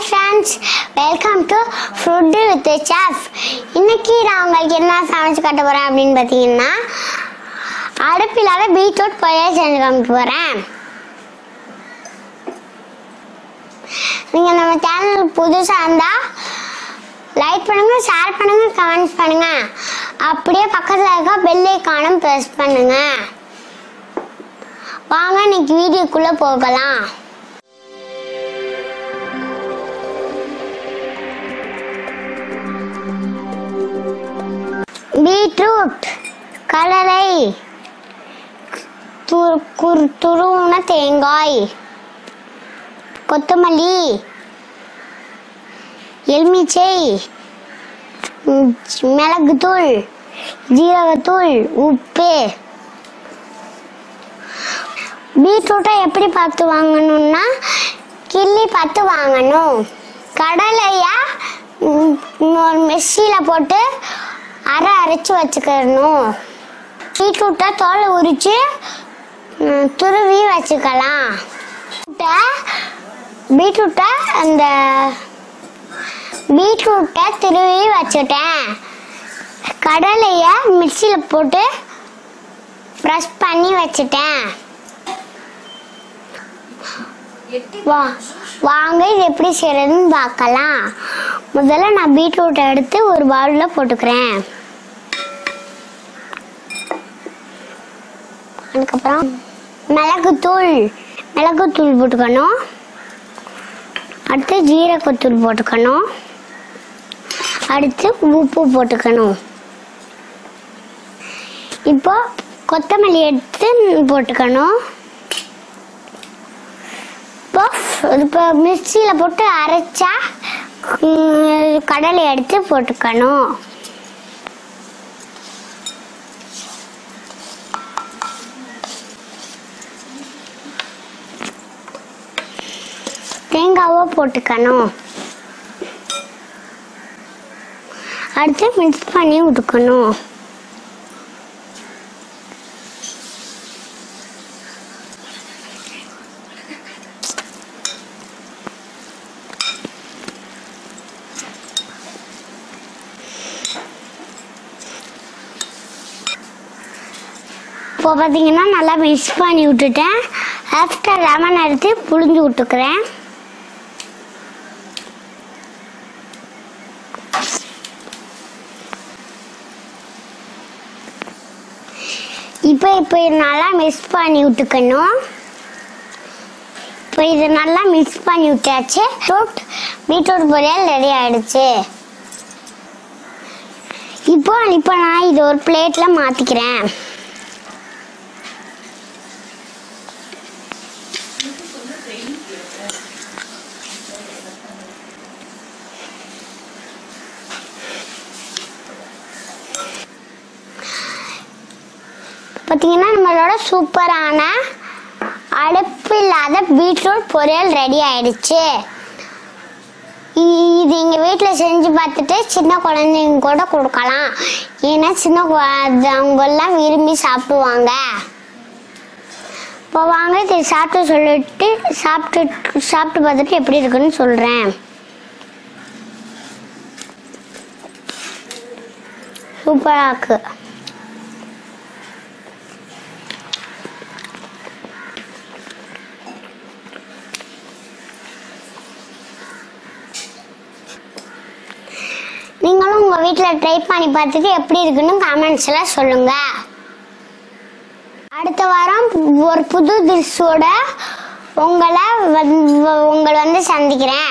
hi friends welcome to food with chef இன்னைக்கு நான் உங்களுக்கு என்ன சமைச்சு காட்ட போகிறேன் அப்படின்னு பார்த்தீங்கன்னா அடுப்பில்லாத பீட்ரூட் பொரியல் செஞ்சு காமிக்க போகிறேன் நீங்கள் நம்ம சேனல் புதுசாக இருந்தால் லைக் பண்ணுங்க ஷேர் பண்ணுங்க கமெண்ட்ஸ் பண்ணுங்க அப்படியே பக்கத்தில் இருக்க பெல் ஐக்கானும் ப்ரெஸ் பண்ணுங்க வாங்க இன்னைக்கு வீடியோக்குள்ளே போகலாம் பீட்ரூட் கடலை துரு- குரு- துருவுன தேங்காய் கொத்தமல்லி எலுமிச்சை ம், மிளகுத்தூள் ஜீரகத்தூள் உப்பு பீட்ரூட்டை எப்படி பார்த்து வாங்கணும்னா கிள்ளி பார்த்து வாங்கணும் கடலையை ம், ஒரு மிக்சியில் போட்டு அரை அரைச்சி வச்சுக்கணும் பீட்ரூட்டை தோலை உரித்து ம், துருவி வச்சுக்கலாம் பீட்ரூட்டை அந்த பீட்ரூட்டை திருவி வச்சுட்டேன் கடலையை மிக்சியில் போட்டு ப்ரெஸ் பண்ணி வச்சுட்டேன் வா வாங்க இது எப்படி செய்யறதுன்னு பார்க்கலாம் முதல்ல நான் பீட்ரூட்டை எடுத்து ஒரு பவுலில் போட்டுக்கிறேன் அதுக்கப்புறம் மிளகுத்தூள் மிளகுத்தூள் போட்டுக்கணும் அடுத்து ஜீரகத்தூள் போட்டுக்கணும் அடுத்து உப்பு போட்டுக்கணும் இப்போ கொத்தமல்லி எடுத்து போட்டுக்கணும் இப்போ இப்போ மிக்சியில் போட்டு அரைச்சா ம், கடலை எடுத்து போட்டுக்கணும் தேங்காவை போட்டுக்கணும் அடுத்து மிக்ஸ் பண்ணி விட்டுக்கணும் இப்போ பார்த்தீங்கன்னா நல்லா மிக்ஸ் பண்ணி விட்டுட்டேன் ஆஃப்டர் லெமன் எடுத்து புழிஞ்சு விட்டுக்கிறேன் இப்போ இப்போ இது நல்லா மிக்ஸ் பண்ணி விட்டுக்கணும் இப்போ இது நல்லா மிக்ஸ் பண்ணி விட்டாச்சு பீட்ரூட் பீட்ரூட் பொரியல் ரெடி ஆயிடுச்சு இப்போ இப்போ நான் இது ஒரு பிளேட்டில் மாற்றிக்கிறேன் பார்த்தீங்கன்னா நம்மளோட சூப்பரான அடுப்பு இல்லாத பீட்ரூட் பொரியல் ரெடி ஆயிடுச்சு இ- இது எங்கள் வீட்டில் செஞ்சு பார்த்துட்டு சின்ன குழந்தைங்க கூட கொடுக்கலாம் ஏன்னா சின்ன கு- அது அவங்கெல்லாம் விரும்பி சாப்பிடுவாங்க இப்போ வாங்க இதை சாப்பிட்டு சொல்லிட்டு சாப்பிட்டு சாப்பிட்டு பார்த்துட்டு எப்படி இருக்குன்னு சொல்கிறேன் சூப்பராக இருக்கு நீங்களும் உங்கள் வீட்டில் ட்ரை பண்ணி பார்த்துட்டு எப்படி இருக்குன்னு கமெண்ட்ஸில் சொல்லுங்கள் அடுத்த வாரம் ஒரு புது டிஷ்ஷோட உங்களை வந்து உங்களை வந்து சந்திக்கிறேன்